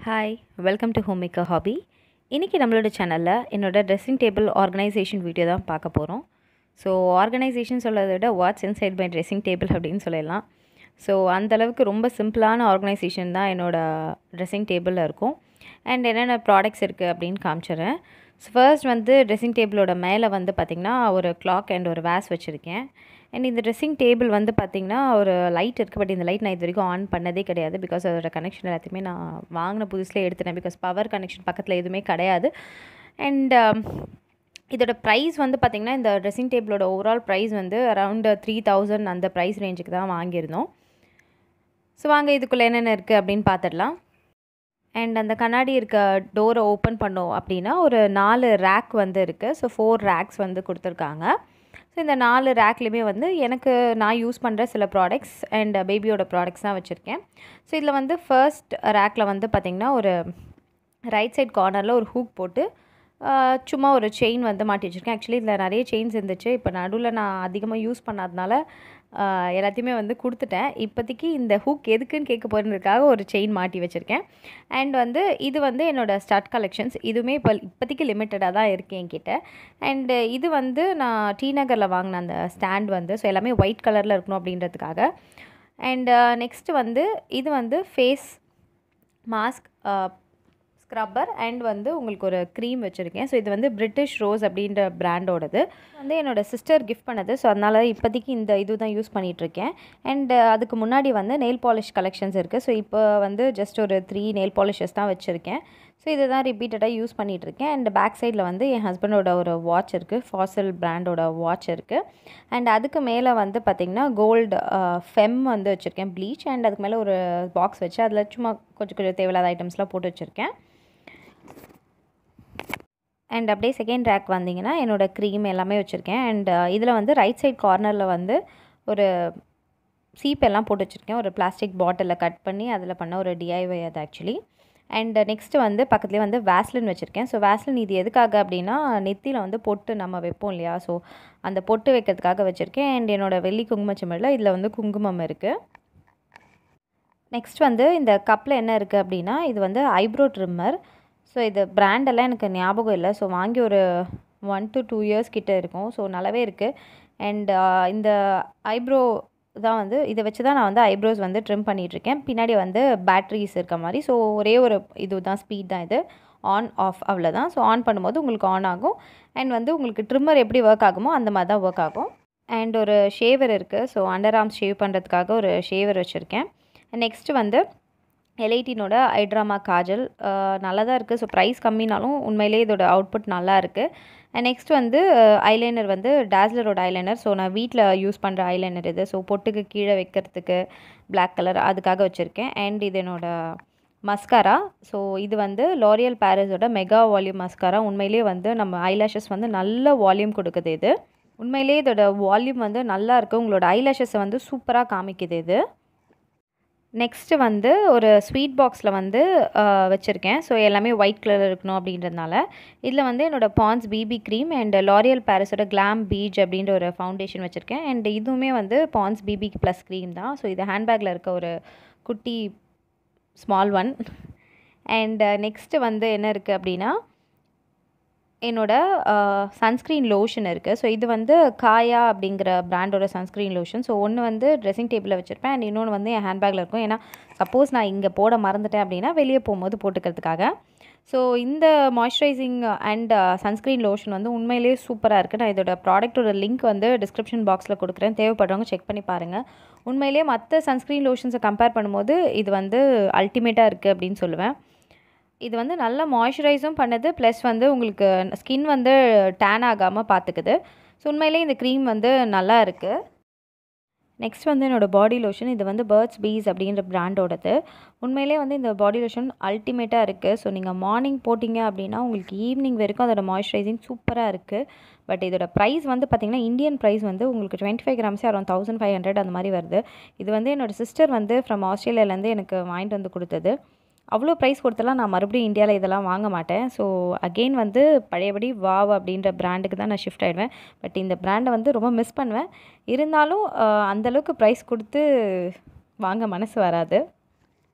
Hi welcome to home maker hobby இன்றைக்கி நம்மளோட சேனலில் என்னோட ட்ரெஸ்ஸிங் டேபிள் ஆர்கனைசேஷன் வீடியோ தான் பார்க்க போகிறோம் ஸோ ஆர்கனைசேஷன் சொல்கிறத விட what's inside my dressing table அப்படின்னு சொல்லலாம் ஸோ அந்தளவுக்கு ரொம்ப சிம்பிளான ஆர்கனைசேஷன் தான் என்னோடய ட்ரெஸ்ஸிங் டேபிளில் இருக்கும் அண்ட் என்னென்ன ப்ராடக்ட்ஸ் இருக்குது அப்படின்னு காமிச்சிடுறேன் ஸோ ஃபர்ஸ்ட் வந்து ட்ரெஸ்ஸிங் டேபிளோட மேலே வந்து பார்த்திங்கன்னா ஒரு கிளாக் அண்ட் ஒரு வேஸ் வச்சுருக்கேன் அண்ட் இந்த ட்ரெஸ்ஸிங் டேபிள் வந்து பார்த்திங்கன்னா ஒரு லைட் இருக்குது பட் இந்த லைட் நான் இது வரைக்கும் ஆன் பண்ணதே கிடையாது பிகாஸ் அதோட கனெக்ஷன் எல்லாத்தையுமே நான் வாங்கின புதுசுலேயே எடுத்துட்டேன் பிகாஸ் பவர் கனெக்ஷன் பக்கத்தில் எதுவுமே கிடையாது அண்ட் இதோட ப்ரைஸ் வந்து பார்த்திங்கன்னா இந்த ட்ரெஸ்ஸிங் டேபிளோட ஓவரால் ப்ரைஸ் வந்து அரவுண்ட் த்ரீ தௌசண்ட் அந்த ப்ரைஸ் ரேஞ்சுக்கு தான் வாங்கியிருந்தோம் ஸோ வாங்க இதுக்குள்ளே என்னென்ன இருக்குது அப்படின்னு பார்த்துடலாம் அண்ட் அந்த கண்ணாடி இருக்க டோரை ஓப்பன் பண்ணோம் அப்படின்னா ஒரு நாலு ரேக் வந்து இருக்குது ஸோ ஃபோர் ரேக்ஸ் வந்து கொடுத்துருக்காங்க ஸோ இந்த நாலு ரேக்லேயுமே வந்து எனக்கு நான் யூஸ் பண்ணுற சில ப்ராடக்ட்ஸ் அண்ட் பேபியோட ப்ராடக்ட்ஸ் தான் வச்சுருக்கேன் ஸோ இதில் வந்து ஃபர்ஸ்ட் ரேக்கில் வந்து பார்த்திங்கன்னா ஒரு ரைட் சைட் கார்னரில் ஒரு ஹூக் போட்டு சும்மா ஒரு செயின் வந்து மாட்டி வச்சுருக்கேன் ஆக்சுவலி இதில் நிறைய செயின்ஸ் இருந்துச்சு இப்போ நடுவில் நான் அதிகமாக யூஸ் பண்ணாதனால எல்லாத்தையுமே வந்து கொடுத்துட்டேன் இப்போதைக்கு இந்த ஹூக் எதுக்குன்னு கேட்க போகிறதுக்காக ஒரு செயின் மாட்டி வச்சுருக்கேன் அண்ட் வந்து இது வந்து என்னோடய ஸ்டார்ட் கலெக்ஷன்ஸ் இதுவுமே இப்போ இப்போதைக்கு லிமிட்டடாக தான் இருக்குது என்கிட்ட அண்டு இது வந்து நான் டி நகரில் வாங்கின அந்த ஸ்டாண்ட் வந்து ஸோ எல்லாமே ஒயிட் கலரில் இருக்கணும் அப்படின்றதுக்காக அண்ட் நெக்ஸ்ட்டு வந்து இது வந்து ஃபேஸ் மாஸ்க் ஸ்க்ரப்பர் அண்ட் வந்து உங்களுக்கு ஒரு க்ரீம் வச்சுருக்கேன் ஸோ இது வந்து பிரிட்டிஷ் ரோஸ் அப்படின்ற பிராண்டோடது வந்து என்னோடய சிஸ்டர் கிஃப்ட் பண்ணது ஸோ அதனால் இப்போதைக்கு இந்த இது தான் யூஸ் பண்ணிகிட்ருக்கேன் அண்ட் அதுக்கு முன்னாடி வந்து நெயில் பாலிஷ் கலெக்ஷன்ஸ் இருக்குது ஸோ இப்போ வந்து ஜஸ்ட் ஒரு த்ரீ நெயில் பாலிஷஸ் தான் வச்சுருக்கேன் ஸோ இதை தான் ரிப்பீட்டடாக யூஸ் பண்ணிகிட்ருக்கேன் அண்ட் பேக் சைடில் வந்து என் ஹஸ்பண்டோட ஒரு வாட்ச் இருக்குது ஃபாசல் பிராண்டோட வாட்ச் இருக்குது அண்ட் அதுக்கு மேலே வந்து பார்த்திங்கன்னா கோல்டு ஃபெம் வந்து வச்சுருக்கேன் ப்ளீச் அண்ட் அதுக்கு மேலே ஒரு பாக்ஸ் வச்சு அதில் சும்மா கொஞ்சம் கொஞ்சம் தேவையில்லாத ஐட்டம்ஸ்லாம் போட்டு வச்சுருக்கேன் அண்ட் அப்படியே செகண்ட் ரேக் வந்தீங்கன்னா என்னோடய க்ரீம் எல்லாமே வச்சுருக்கேன் அண்ட் இதில் வந்து ரைட் சைட் கார்னரில் வந்து ஒரு சீப் எல்லாம் போட்டு வச்சுருக்கேன் ஒரு பிளாஸ்டிக் பாட்டிலில் கட் பண்ணி அதில் பண்ண ஒரு டிஐவை அது ஆக்சுவலி அண்ட் நெக்ஸ்ட்டு வந்து பக்கத்துலேயே வந்து வேஸ்லின் வச்சுருக்கேன் ஸோ வேஸ்லின் இது எதுக்காக அப்படின்னா நெத்தியில் வந்து பொட்டு நம்ம வைப்போம் இல்லையா ஸோ அந்த பொட்டு வைக்கிறதுக்காக வச்சுருக்கேன் அண்ட் என்னோடய வெள்ளி குங்குமச்சமிழில் இதில் வந்து குங்குமம் இருக்குது நெக்ஸ்ட் வந்து இந்த கப்பில் என்ன இருக்குது அப்படின்னா இது வந்து ஐப்ரோ ட்ரிம்மர் ஸோ இது பிராண்டெல்லாம் எனக்கு ஞாபகம் இல்லை ஸோ வாங்கி ஒரு ஒன் டு டூ இயர்ஸ் கிட்டே இருக்கும் ஸோ நல்லாவே இருக்குது அண்ட் இந்த ஐப்ரோ தான் வந்து இதை வச்சு தான் நான் வந்து ஐப்ரோஸ் வந்து ட்ரிம் பண்ணிகிட்ருக்கேன் பின்னாடி வந்து பேட்ரிஸ் இருக்க மாதிரி ஸோ ஒரே ஒரு இது தான் ஸ்பீட் தான் இது ஆன் ஆஃப் அவ்வளோதான் ஸோ ஆன் பண்ணும்போது உங்களுக்கு ஆன் ஆகும் அண்ட் வந்து உங்களுக்கு ட்ரிம்மர் எப்படி ஒர்க் ஆகுமோ அந்த மாதிரி தான் ஒர்க் ஆகும் அண்ட் ஒரு ஷேவர் இருக்குது ஸோ அண்டர் ஆர்ம்ஸ் ஷேவ் பண்ணுறதுக்காக ஒரு ஷேவர் வச்சுருக்கேன் நெக்ஸ்ட்டு வந்து எலைட்டினோட ஐட்ராமா காஜல் நல்லா தான் இருக்குது ஸோ ப்ரைஸ் கம்மினாலும் உண்மையிலே இதோட அவுட்புட் நல்லா இருக்குது அண்ட் நெக்ஸ்ட் வந்து ஐலைனர் வந்து டேஸ்லரோட ஐலைனர் ஸோ நான் வீட்டில் யூஸ் பண்ணுற ஐலைனர் இது ஸோ பொட்டுக்கு கீழே வைக்கிறதுக்கு பிளாக் கலர் அதுக்காக வச்சுருக்கேன் அண்ட் இது என்னோடய மஸ்காரா ஸோ இது வந்து லாரியல் பாரிஸோட மெகா வால்யூம் மஸ்காரா உண்மையிலே வந்து நம்ம ஐலாஷஸ் வந்து நல்ல வால்யூம் கொடுக்குது இது உண்மையிலே இதோட வால்யூம் வந்து நல்லா இருக்குது உங்களோட ஐலாஷஸை வந்து சூப்பராக காமிக்குது இது நெக்ஸ்ட்டு வந்து ஒரு ஸ்வீட் பாக்ஸில் வந்து வச்சுருக்கேன் ஸோ எல்லாமே ஒயிட் கலர் இருக்கணும் அப்படின்றதுனால இதில் வந்து என்னோடய Pond's BB cream and L'Oreal பாரிஸோட கிளாம் பீச் அப்படின்ற ஒரு ஃபவுண்டேஷன் வச்சுருக்கேன் அண்ட் இதுவுமே வந்து பான்ஸ் பிபி ப்ளஸ் க்ரீம் தான் ஸோ இது ஹேண்ட்பேக்கில் இருக்க ஒரு குட்டி ஸ்மால் ஒன் அண்ட் நெக்ஸ்ட்டு வந்து என்ன இருக்குது அப்படின்னா என்னோடய சன்ஸ்க்ரீன் லோஷன் இருக்குது ஸோ இது வந்து காயா அப்படிங்கிற பிராண்டோட சன்ஸ்க்ரீன் லோஷன் ஸோ ஒன்று வந்து ட்ரெஸ்ஸிங் டேபிளில் வச்சுருப்பேன் அண்ட் இன்னொன்று வந்து என் ஹேண்ட்பேக்கில் இருக்கும் ஏன்னா சப்போஸ் நான் இங்கே போட மறந்துட்டேன் அப்படின்னா வெளியே போகும்போது போட்டுக்கிறதுக்காக ஸோ இந்த மாய்ஸ்சரைசிங் அண்ட் சன்ஸ்க்ரீன் லோஷன் வந்து உண்மையிலேயே சூப்பராக இருக்குது நான் இதோட ப்ராடக்ட்டோட லிங்க் வந்து டிஸ்கிரிப்ஷன் பாக்ஸில் கொடுக்குறேன் தேவைப்படுறவங்க செக் பண்ணி பாருங்கள் உண்மையிலேயே மற்ற சன்ஸ்க்ரீன் லோஷன்ஸை கம்பேர் பண்ணும்போது இது வந்து அல்டிமேட்டாக இருக்குது அப்படின்னு சொல்லுவேன் இது வந்து நல்ல மாய்ஸ்சரைஸும் பண்ணுது ப்ளஸ் வந்து உங்களுக்கு ஸ்கின் வந்து டேன் ஆகாமல் பார்த்துக்குது ஸோ உண்மையிலே இந்த க்ரீம் வந்து நல்லா இருக்குது நெக்ஸ்ட் வந்து என்னோடய பாடி லோஷன் இது வந்து பேர்ட்ஸ் பீஸ் அப்படின்ற பிராண்டோடது உண்மையிலே வந்து இந்த பாடி லோஷன் அல்டிமேட்டாக இருக்குது ஸோ நீங்கள் மார்னிங் போட்டிங்க அப்படின்னா உங்களுக்கு ஈவினிங் வரைக்கும் அதோட மாய்ஸ்சரைசிங் சூப்பராக இருக்குது பட் இதோட ப்ரைஸ் வந்து பார்த்திங்கன்னா இந்தியன் ப்ரைஸ் வந்து உங்களுக்கு டுவெண்ட்டி ஃபைவ் கிராம்ஸே அரௌண்ட் தௌசண்ட் ஃபைவ் ஹண்ட்ரட் அந்த மாதிரி வருது இது வந்து என்னோடய சிஸ்டர் வந்து ஃப்ரம் ஆஸ்திரேலியாலேருந்து எனக்கு வாங்கிட்டு வந்து கொடுத்தது அவ்வளோ ப்ரைஸ் கொடுத்தலாம் நான் மறுபடியும் இந்தியாவில் இதெல்லாம் வாங்க மாட்டேன் ஸோ அகெயின் வந்து பழையபடி வாவ் அப்படின்ற பிராண்டுக்கு தான் நான் ஷிஃப்ட் ஆகிடுவேன் பட் இந்த பிராண்டை வந்து ரொம்ப மிஸ் பண்ணுவேன் இருந்தாலும் அந்தளவுக்கு ப்ரைஸ் கொடுத்து வாங்க மனசு வராது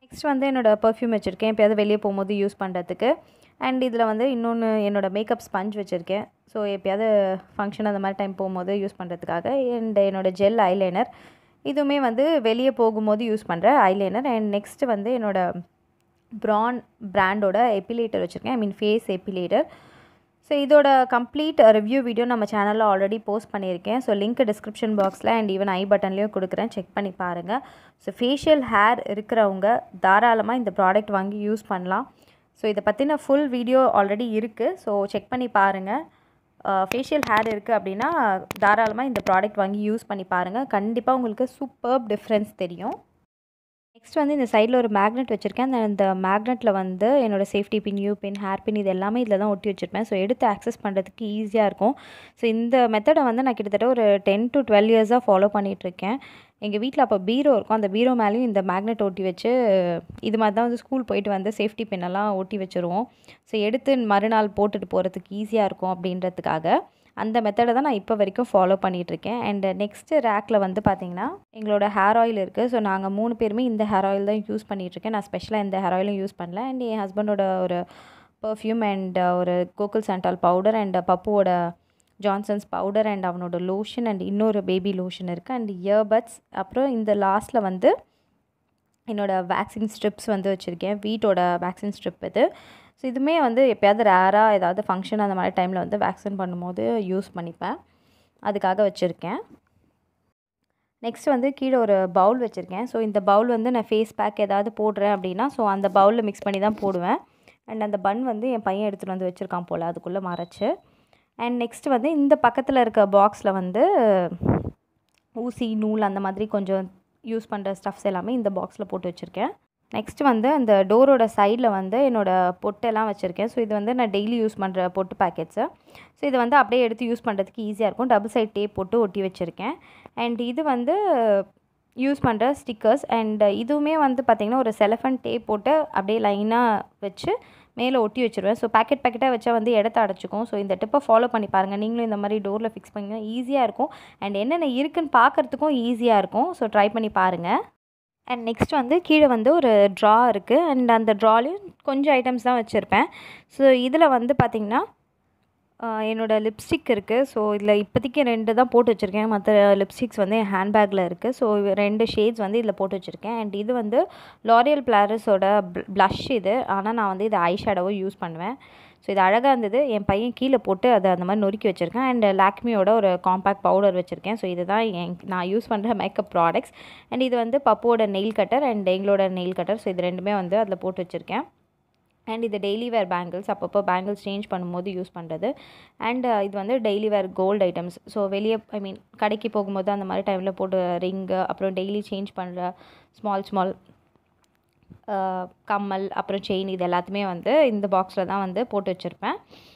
நெக்ஸ்ட் வந்து என்னோடய பர்ஃப்யூம் வச்சுருக்கேன் எப்போயாவது வெளியே போகும்போது யூஸ் பண்ணுறதுக்கு அண்ட் இதில் வந்து இன்னொன்று என்னோடய மேக்கப் ஸ்பஞ்ச் வச்சுருக்கேன் ஸோ எப்போயாவது ஃபங்க்ஷன் அந்த மாதிரி டைம் போகும்போது யூஸ் பண்ணுறதுக்காக அண்ட் என்னோடய ஜெல் ஐலைனர் இதுவுமே வந்து வெளியே போகும்போது யூஸ் பண்ணுற ஐலைனர் அண்ட் நெக்ஸ்ட்டு வந்து என்னோடய ப்ரான் பிராண்டோட எப்பிலேட்டர் வச்சுருக்கேன் I mean face epilator so இதோட கம்ப்ளீட் ரிவ்யூ வீடியோ நம்ம சேனலில் ஆல்ரெடி போஸ்ட் பண்ணியிருக்கேன் ஸோ லிங்க் டிஸ்கிரிப்ஷன் பாக்ஸில் அண்ட் ஈவன் ஐ பட்டன்லேயும் கொடுக்குறேன் செக் பண்ணி பாருங்கள் ஸோ ஃபேஷியல் ஹேர் இருக்கிறவங்க தாராளமாக இந்த ப்ராடக்ட் வாங்கி யூஸ் பண்ணலாம் ஸோ இதை பற்றின ஃபுல் வீடியோ ஆல்ரெடி இருக்குது ஸோ செக் பண்ணி பாருங்கள் ஃபேஷியல் ஹேர் இருக்குது அப்படின்னா தாராளமாக இந்த ப்ராடக்ட் வாங்கி யூஸ் பண்ணி பாருங்கள் கண்டிப்பாக உங்களுக்கு சூப்பர் டிஃப்ரென்ஸ் தெரியும் நெக்ஸ்ட் வந்து இந்த சைடில் ஒரு மேக்னெட் வச்சுருக்கேன் அந்த அந்த மேக்னெட்டில் வந்து என்னோடய safety pin U pin hair pin இது எல்லாமே இதில் தான் ஒட்டி வச்சுருப்பேன் ஸோ எடுத்து ஆக்சஸ் பண்ணுறதுக்கு ஈஸியாக இருக்கும் ஸோ இந்த மெத்தடை வந்து நான் கிட்டத்தட்ட ஒரு டென் டு டுவெல் இயர்ஸாக ஃபாலோ பண்ணிகிட்ருக்கேன் எங்கள் வீட்டில் அப்போ பீரோ இருக்கும் அந்த பீரோ மேலேயும் இந்த மேக்னெட் ஒட்டி வச்சு இது மாதிரி தான் வந்து ஸ்கூல் போயிட்டு வந்து சேஃப்டி பின்னெல்லாம் ஒட்டி வச்சுருவோம் ஸோ எடுத்து மறுநாள் போட்டுட்டு போகிறதுக்கு ஈஸியாக இருக்கும் அப்படின்றதுக்காக அந்த மெத்தடை தான் நான் இப்போ வரைக்கும் ஃபாலோ பண்ணிகிட்ருக்கேன் அண்ட் நெக்ஸ்ட்டு ரேக்கில் வந்து பார்த்திங்கன்னா எங்களோட ஹேர் ஆயில் இருக்குது ஸோ நாங்கள் மூணு பேருமே இந்த ஹேர் ஆயில் தான் யூஸ் பண்ணிகிட்ருக்கேன் நான் ஸ்பெஷலாக இந்த ஹேர் ஆயிலும் யூஸ் பண்ணல அண்ட் என் ஹஸ்பண்டோட ஒரு பர்ஃப்யூம் அண்ட் ஒரு கோகுல் சாண்டால் பவுடர் அண்ட் பப்புவோட ஜான்சன்ஸ் பவுடர் அண்ட் அவனோட லோஷன் அண்ட் இன்னொரு பேபி லோஷன் இருக்குது அண்ட் இயர்பட்ஸ் அப்புறம் இந்த லாஸ்ட்டில் வந்து என்னோடய வேக்சின் ஸ்ட்ரிப்ஸ் வந்து வச்சுருக்கேன் வீட்டோட வேக்சின் ஸ்ட்ரிப் இது ஸோ இதுவுமே வந்து எப்போயாவது ரேராக ஏதாவது ஃபங்க்ஷன் அந்த மாதிரி டைமில் வந்து வேக்சின் பண்ணும்போது யூஸ் பண்ணிப்பேன் அதுக்காக வச்சுருக்கேன் நெக்ஸ்ட் வந்து கீழே ஒரு பவுல் வச்சுருக்கேன் ஸோ இந்த பவுல் வந்து நான் ஃபேஸ் பேக் ஏதாவது போடுறேன் அப்படின்னா ஸோ அந்த பவுலில் மிக்ஸ் பண்ணி தான் போடுவேன் அண்ட் அந்த பன் வந்து என் பையன் எடுத்துகிட்டு வந்து வச்சுருக்கான் போல் அதுக்குள்ளே மறைச்சு அண்ட் நெக்ஸ்ட் வந்து இந்த பக்கத்தில் இருக்க பாக்ஸில் வந்து ஊசி நூல் அந்த மாதிரி கொஞ்சம் யூஸ் பண்ணுற ஸ்டஃப்ஸ் எல்லாமே இந்த பாக்ஸில் போட்டு வச்சுருக்கேன் நெக்ஸ்ட் வந்து அந்த டோரோட சைடில் வந்து என்னோடய பொட்டெல்லாம் வச்சுருக்கேன் ஸோ இது வந்து நான் டெய்லி யூஸ் பண்ணுற பொட்டு பேக்கெட்ஸு ஸோ இதை வந்து அப்படியே எடுத்து யூஸ் பண்ணுறதுக்கு ஈஸியாக இருக்கும் டபுள் சைட் டேப் போட்டு ஒட்டி வச்சுருக்கேன் அண்ட் இது வந்து யூஸ் பண்ணுற ஸ்டிக்கர்ஸ் அண்ட் இதுவுமே வந்து பார்த்திங்கன்னா ஒரு செலஃபன் டேப் போட்டு அப்படியே லைனாக வச்சு மேலே ஒட்டி வச்சுருவேன் ஸோ பேக்கெட் பேக்கெட்டாக வச்சா வந்து இடத்த அடைச்சிக்கும் ஸோ இந்த டிப்பை ஃபாலோ பண்ணி பாருங்கள் நீங்களும் இந்த மாதிரி டோரில் ஃபிக்ஸ் பண்ணிங்கன்னா ஈஸியாக இருக்கும் அண்ட் என்னென்ன இருக்குன்னு பார்க்குறதுக்கும் ஈஸியாக இருக்கும் ஸோ ட்ரை பண்ணி பாருங்கள் அண்ட் நெக்ஸ்ட் வந்து கீழே வந்து ஒரு ட்ரா இருக்குது அண்ட் அந்த ட்ராலையும் கொஞ்சம் ஐட்டம்ஸ் தான் வச்சுருப்பேன் ஸோ இதில் வந்து பார்த்திங்கன்னா என்னோடய லிப்ஸ்டிக் இருக்குது ஸோ இதில் இப்போதைக்கு ரெண்டு தான் போட்டு வச்சுருக்கேன் மற்ற லிப்ஸ்டிக்ஸ் வந்து என் ஹேண்ட்பேக்கில் இருக்குது ஸோ ரெண்டு ஷேட்ஸ் வந்து இதில் போட்டு வச்சுருக்கேன் அண்ட் இது வந்து லாரியல் பிளாரஸோட ப்ளஷ் இது ஆனால் நான் வந்து இது ஐ ஷேடோவும் யூஸ் பண்ணுவேன் ஸோ இது அழகாக இருந்தது என் பையன் கீழே போட்டு அதை அந்த மாதிரி நொறுக்கி வச்சுருக்கேன் அண்ட் லாக்மியோட ஒரு காம்பேக்ட் பவுடர் வச்சுருக்கேன் ஸோ இதுதான் என் நான் யூஸ் பண்ணுற மேக்கப் ப்ராடக்ட்ஸ் அண்ட் இது வந்து பப்போட நெயில் கட்டர் அண்ட் எங்களோட நெயில் கட்டர் ஸோ இது ரெண்டுமே வந்து அதில் போட்டு வச்சுருக்கேன் அண்ட் இது டெய்லி வேர் பேங்கிள்ஸ் அப்பப்போ பேங்கிள்ஸ் சேஞ்ச் பண்ணும்போது யூஸ் பண்ணுறது அண்ட் இது வந்து daily wear gold items so வெளியே ஐ மீன் கடைக்கு போகும்போது அந்த மாதிரி டைமில் போட்டு ரிங்கு அப்புறம் டெய்லி சேஞ்ச் பண்ணுற ஸ்மால் ஸ்மால் கம்மல் அப்புறம் செயின் இது எல்லாத்தையுமே வந்து இந்த பாக்ஸில் தான் வந்து போட்டு வச்சுருப்பேன்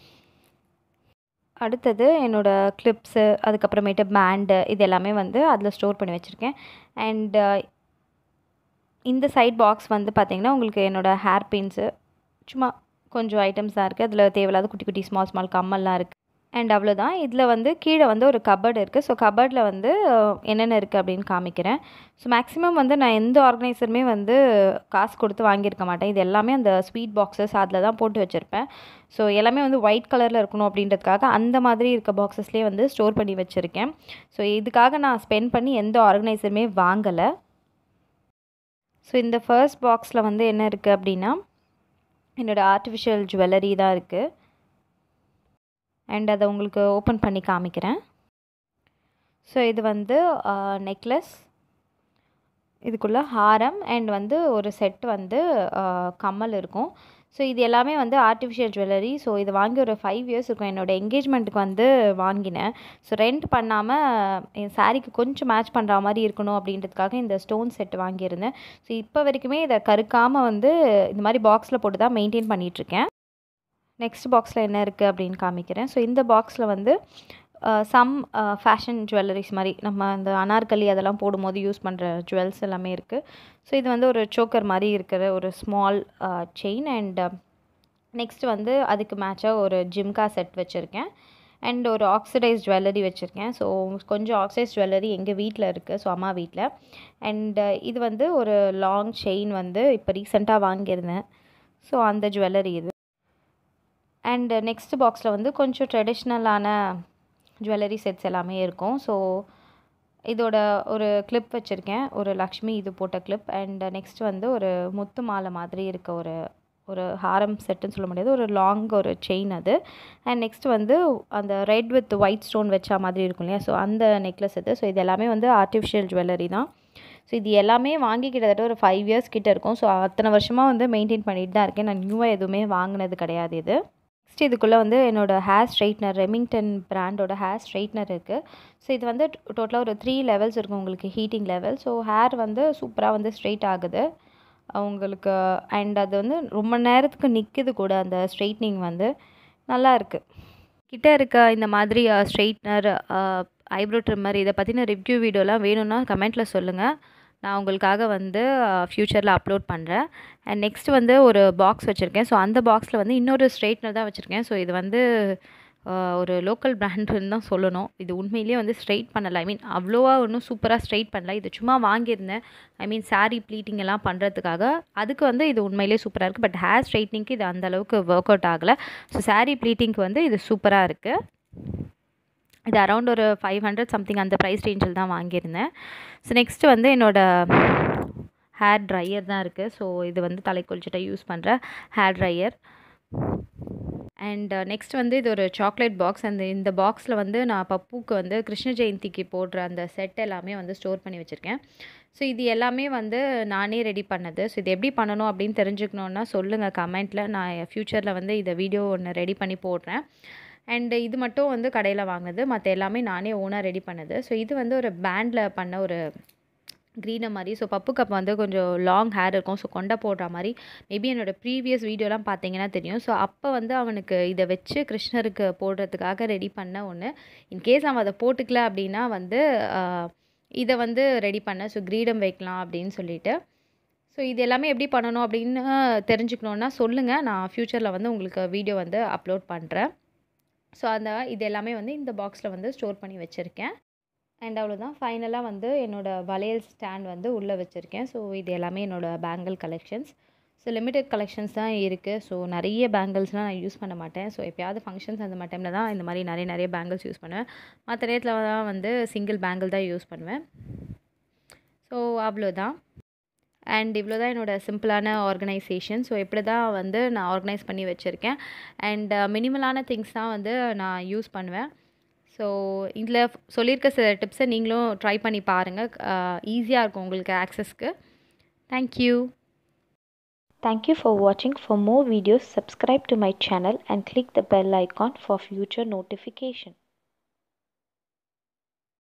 அடுத்தது என்னோடய கிளிப்ஸு அதுக்கப்புறமேட்டு பேண்டு இது எல்லாமே வந்து அதில் ஸ்டோர் பண்ணி வச்சுருக்கேன் அண்ட் இந்த சைட் பாக்ஸ் வந்து பார்த்திங்கன்னா உங்களுக்கு என்னோடய ஹேர் பின்ஸு சும்மா கொஞ்சம் ஐட்டம்ஸ் தான் இருக்குது அதில் தேவையில்லாத குட்டி குட்டி ஸ்மால் ஸ்மால் கம்மல்லாம் இருக்குது அண்ட் அவ்வளோதான் இதில் வந்து கீழே வந்து ஒரு கபர்டு இருக்குது ஸோ கபர்டில் வந்து என்னென்ன இருக்குது அப்படின்னு காமிக்கிறேன் ஸோ மேக்ஸிமம் வந்து நான் எந்த ஆர்கனைசருமே வந்து காசு கொடுத்து வாங்கியிருக்க மாட்டேன் இது எல்லாமே அந்த ஸ்வீட் பாக்ஸஸ் அதில் தான் போட்டு வச்சுருப்பேன் ஸோ எல்லாமே வந்து ஒயிட் கலரில் இருக்கணும் அப்படின்றதுக்காக அந்த மாதிரி இருக்க பாக்ஸஸ்லேயே வந்து ஸ்டோர் பண்ணி வச்சுருக்கேன் ஸோ இதுக்காக நான் ஸ்பெண்ட் பண்ணி எந்த ஆர்கனைசருமே வாங்கலை ஸோ இந்த ஃபர்ஸ்ட் பாக்ஸில் வந்து என்ன இருக்குது அப்படின்னா என்னோடய ஆர்டிஃபிஷியல் ஜுவல்லரி தான் இருக்குது அண்ட் அதை உங்களுக்கு ஓப்பன் பண்ணி காமிக்கிறேன் ஸோ இது வந்து நெக்லஸ் இதுக்குள்ளே ஹாரம் அண்ட் வந்து ஒரு செட் வந்து கம்மல் இருக்கும் ஸோ இது எல்லாமே வந்து ஆர்டிஃபிஷியல் ஜுவல்லரி ஸோ இது வாங்கி ஒரு ஃபைவ் இயர்ஸ் இருக்கும் என்னோடய என்கேஜ்மெண்ட்டுக்கு வந்து வாங்கினேன் ஸோ ரெண்ட் பண்ணாமல் என் சாரீக்கு கொஞ்சம் மேட்ச் பண்ணுற மாதிரி இருக்கணும் அப்படின்றதுக்காக இந்த ஸ்டோன் செட் வாங்கியிருந்தேன் ஸோ இப்போ வரைக்குமே இதை கருக்காமல் வந்து இந்த மாதிரி பாக்ஸில் போட்டு தான் மெயின்டைன் பண்ணிகிட்ருக்கேன் நெக்ஸ்ட் பாக்ஸில் என்ன இருக்குது அப்படின்னு காமிக்கிறேன் ஸோ இந்த பாக்ஸில் வந்து சம் ஃபேஷன் ஜுவல்லரிஸ் மாதிரி நம்ம இந்த அனார்கலி அதெல்லாம் போடும்போது யூஸ் பண்ணுற ஜுவல்ஸ் எல்லாமே இருக்குது ஸோ இது வந்து ஒரு சோக்கர் மாதிரி இருக்கிற ஒரு ஸ்மால் செயின் அண்ட் நெக்ஸ்ட் வந்து அதுக்கு மேட்சாக ஒரு ஜிம்கா செட் வச்சுருக்கேன் அண்ட் ஒரு ஆக்சிடைஸ் ஜுவல்லரி வச்சுருக்கேன் ஸோ கொஞ்சம் ஆக்சிடைஸ் ஜுவல்லரி எங்கள் வீட்டில் இருக்குது ஸோ அம்மா வீட்டில் அண்ட் இது வந்து ஒரு லாங் செயின் வந்து இப்போ ரீசெண்டாக வாங்கியிருந்தேன் ஸோ அந்த ஜுவல்லரி இது அண்ட் நெக்ஸ்ட் பாக்ஸில் வந்து கொஞ்சம் ட்ரெடிஷ்னலான ஜுவல்லரி செட்ஸ் எல்லாமே இருக்கும் ஸோ இதோட ஒரு கிளிப் வச்சுருக்கேன் ஒரு லக்ஷ்மி இது போட்ட கிளிப் அண்ட் நெக்ஸ்ட் வந்து ஒரு முத்து மாலை மாதிரி இருக்க ஒரு ஒரு ஹாரம் செட்டுன்னு சொல்ல முடியாது ஒரு லாங் ஒரு செயின் அது அண்ட் நெக்ஸ்ட் வந்து அந்த ரெட் வித் ஒயிட் ஸ்டோன் வச்சா மாதிரி இருக்கும் இல்லையா ஸோ அந்த நெக்லஸ் இது ஸோ இது எல்லாமே வந்து ஆர்டிஃபிஷியல் ஜுவல்லரி தான் ஸோ இது எல்லாமே வாங்கி கிட்டத்தட்ட ஒரு ஃபைவ் இயர்ஸ் கிட்ட இருக்கும் ஸோ அத்தனை வருஷமாக வந்து மெயின்டைன் பண்ணிட்டு தான் இருக்கேன் நான் நியூவாக எதுவுமே வாங்கினது கிடையாது இது நெக்ஸ்ட் இதுக்குள்ளே வந்து என்னோடய ஹேர் ஸ்ட்ரைட்னர் ரெமிங்டன் பிராண்டோட ஹேர் ஸ்ட்ரைட்னர் இருக்குது ஸோ இது வந்து டோட்டலாக ஒரு த்ரீ லெவல்ஸ் இருக்கும் உங்களுக்கு ஹீட்டிங் லெவல் ஸோ ஹேர் வந்து சூப்பராக வந்து ஸ்ட்ரைட் ஆகுது உங்களுக்கு அண்ட் அது வந்து ரொம்ப நேரத்துக்கு நிற்குது கூட அந்த ஸ்ட்ரைட்னிங் வந்து நல்லா இருக்குது கிட்ட இருக்க இந்த மாதிரி ஸ்ட்ரைட்னர் ஐப்ரோ ட்ரிம்மர் இதை பற்றின ரிவ்யூ வீடியோலாம் வேணும்னா கமெண்ட்டில் சொல்லுங்கள் நான் உங்களுக்காக வந்து ஃப்யூச்சரில் அப்லோட் பண்ணுறேன் அண்ட் நெக்ஸ்ட் வந்து ஒரு பாக்ஸ் வச்சுருக்கேன் ஸோ அந்த பாக்ஸில் வந்து இன்னொரு ஸ்ட்ரைட்னர் தான் வச்சுருக்கேன் ஸோ இது வந்து ஒரு லோக்கல் பிராண்டுன்னு தான் சொல்லணும் இது உண்மையிலேயே வந்து ஸ்ட்ரைட் பண்ணலை ஐ மீன் அவ்வளோவா ஒன்றும் சூப்பராக ஸ்ட்ரைட் பண்ணல இது சும்மா வாங்கியிருந்தேன் ஐ மீன் சாரீ ப்ளீட்டிங் எல்லாம் பண்ணுறதுக்காக அதுக்கு வந்து இது உண்மையிலேயே சூப்பராக இருக்குது பட் ஹேர் ஸ்ட்ரைட்னிங்க்கு இது அந்தளவுக்கு ஒர்க் அவுட் ஆகலை ஸோ சாரீ ப்ளீட்டிங்க்கு வந்து இது சூப்பராக இருக்குது இது அரௌண்ட் ஒரு ஃபைவ் ஹண்ட்ரட் சம்திங் அந்த ப்ரைஸ் ரேஞ்சில் தான் வாங்கியிருந்தேன் ஸோ நெக்ஸ்ட்டு வந்து என்னோடய ஹேர் ட்ரையர் தான் இருக்குது ஸோ இது வந்து தலை குளிச்சுட்ட யூஸ் பண்ணுற ஹேர் ட்ரையர் அண்ட் நெக்ஸ்ட் வந்து இது ஒரு சாக்லேட் பாக்ஸ் அந்த இந்த பாக்ஸில் வந்து நான் பப்புக்கு வந்து கிருஷ்ண ஜெயந்திக்கு போடுற அந்த செட் எல்லாமே வந்து ஸ்டோர் பண்ணி வச்சுருக்கேன் ஸோ இது எல்லாமே வந்து நானே ரெடி பண்ணது ஸோ இது எப்படி பண்ணணும் அப்படின்னு தெரிஞ்சுக்கணுன்னா சொல்லுங்கள் கமெண்ட்டில் நான் ஃப்யூச்சரில் வந்து இதை வீடியோ ஒன்று ரெடி பண்ணி போடுறேன் அண்டு இது மட்டும் வந்து கடையில் வாங்கினது மற்ற எல்லாமே நானே ஓனாக ரெடி பண்ணது ஸோ இது வந்து ஒரு பேண்டில் பண்ண ஒரு க்ரீனை மாதிரி ஸோ பப்பு கப் வந்து கொஞ்சம் லாங் ஹேர் இருக்கும் ஸோ கொண்டை போடுற மாதிரி மேபி என்னோடய ப்ரீவியஸ் வீடியோலாம் பார்த்தீங்கன்னா தெரியும் ஸோ அப்போ வந்து அவனுக்கு இதை வச்சு கிருஷ்ணருக்கு போடுறதுக்காக ரெடி பண்ண ஒன்று இன்கேஸ் அவன் அதை போட்டுக்கல அப்படின்னா வந்து இதை வந்து ரெடி பண்ண ஸோ கிரீடம் வைக்கலாம் அப்படின்னு சொல்லிட்டு ஸோ இது எல்லாமே எப்படி பண்ணணும் அப்படின்னு தெரிஞ்சுக்கணுன்னா சொல்லுங்கள் நான் ஃப்யூச்சரில் வந்து உங்களுக்கு வீடியோ வந்து அப்லோட் பண்ணுறேன் ஸோ அந்த இது எல்லாமே வந்து இந்த பாக்ஸில் வந்து ஸ்டோர் பண்ணி வச்சுருக்கேன் அண்ட் அவ்வளோதான் ஃபைனலாக வந்து என்னோடய வளையல் ஸ்டாண்ட் வந்து உள்ளே வச்சுருக்கேன் ஸோ இது எல்லாமே என்னோடய bangle collections so limited collections தான் இருக்குது ஸோ நிறைய பேங்கிள்ஸ்லாம் நான் யூஸ் பண்ண மாட்டேன் ஸோ எப்போயாவது ஃபங்க்ஷன்ஸ் அந்த மாதிரி டைமில் தான் இந்த மாதிரி நிறைய நிறைய பேங்கிள்ஸ் யூஸ் பண்ணுவேன் மற்ற நேரத்தில் தான் வந்து சிங்கிள் பேங்கிள் தான் யூஸ் பண்ணுவேன் ஸோ அவ்வளோதான் அண்ட் இவ்வளோ தான் என்னோடய சிம்பிளான ஆர்கனைசேஷன் ஸோ இப்படி தான் வந்து நான் ஆர்கனைஸ் பண்ணி வச்சுருக்கேன் அண்ட் மினிமலான திங்ஸ் தான் வந்து நான் யூஸ் பண்ணுவேன் ஸோ இதில் சொல்லியிருக்க சில டிப்ஸை நீங்களும் ட்ரை பண்ணி பாருங்கள் ஈஸியாக இருக்கும் உங்களுக்கு ஆக்சஸ்க்கு thank you Thank you for watching. For more videos, subscribe to my channel and click the bell icon for future notification.